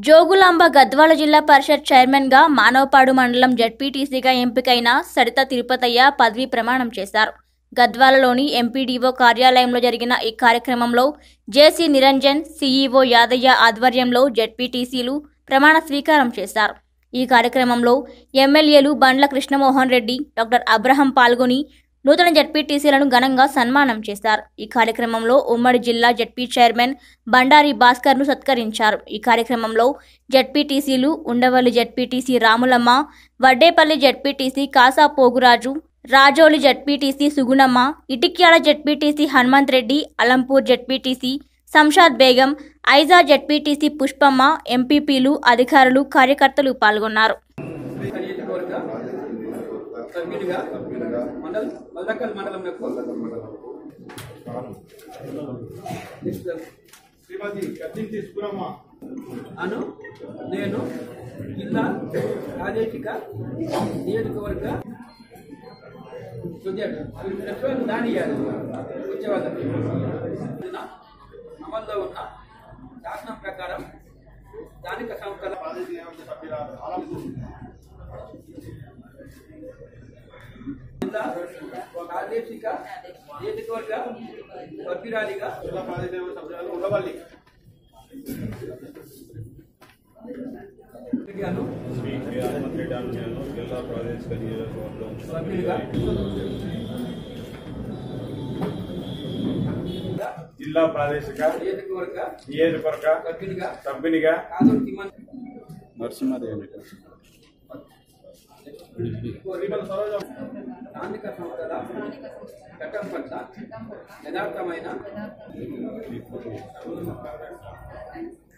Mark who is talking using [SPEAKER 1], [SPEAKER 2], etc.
[SPEAKER 1] జోగులాంబ గద్వాల జిల్లా పరిషత్ చైర్మన్గా మానవపాడు మండలం జడ్పీటీసీగా ఎంపికైన సరిత తిరుపతయ్య పదవీ ప్రమాణం చేశారు గద్వాలలోని ఎంపీడీఓ కార్యాలయంలో జరిగిన ఈ కార్యక్రమంలో జేసీ నిరంజన్ సీఈఓ యాదయ్య ఆధ్వర్యంలో జడ్పీటీసీలు ప్రమాణ స్వీకారం చేశారు ఈ కార్యక్రమంలో ఎమ్మెల్యేలు బండ్ల కృష్ణమోహన్ రెడ్డి డాక్టర్ అబ్రహం పాల్గొని నూతన జడ్పీటీసీలను ఘనంగా సన్మానం చేశారు ఈ కార్యక్రమంలో ఉమ్మడి జిల్లా జడ్పీ చైర్మన్ బండారి భాస్కర్ను సత్కరించారు ఈ కార్యక్రమంలో జడ్పీటీసీలు Undavalli ZPTC Ramulamma Vaddepalli ZPTC Kasa Poguraju Rajoli ZPTC Sugunamma Itikyala ZPTC Hanumanth Reddy Alampur ZPTC Shamshad Begum Aiza ZPTC Pushpamma ఎంపీపీలు అధికారులు కార్యకర్తలు పాల్గొన్నారు
[SPEAKER 2] నియోజకవర్గ సభ్యునిగా మండల్ మల్దకల్ మండలం యొక్క
[SPEAKER 3] శ్రీమతి కత్తింటి సుగుణమ్మ
[SPEAKER 2] అను నేను జిల్లా ప్రాదేశిక నియోజకవర్గ కొద్దిగా రెస్టారెంట్ దాని ఇవ్వాలి వచ్చేవాళ్ళకి అమల్లో ఉన్న శాసనం ప్రకారం స్థానిక సంస్థల
[SPEAKER 3] ప్రాదేశిక సంస్థ సభ్యురాలు ఆలంపూర్
[SPEAKER 2] జిల్లా ప్రాదేశిక నియోజకవర్గ సభ్యురాలిగా
[SPEAKER 3] జిల్లా ప్రాదేశిక సంస్థ సభ్యురాలు ఉండవల్లి
[SPEAKER 2] గాను
[SPEAKER 4] శ్రీ హనుమంత్ రెడ్డి ఆధ్వర్యంలో జిల్లా ప్రాదేశిక నియోజకవర్గం
[SPEAKER 2] సభ్యుడిగా
[SPEAKER 4] జిల్లా ప్రాదేశిక
[SPEAKER 2] నియోజకవర్గ
[SPEAKER 4] నియోజకవర్గ
[SPEAKER 2] సభ్యుడిగా
[SPEAKER 4] సభ్యునిగా
[SPEAKER 2] కాదూరు తిమ్మన్
[SPEAKER 4] నరసింహదేవి
[SPEAKER 3] శ్రీమతి సరోజ
[SPEAKER 2] స్థానిక సంస్థల చట్టం పట్ల యథార్థమైన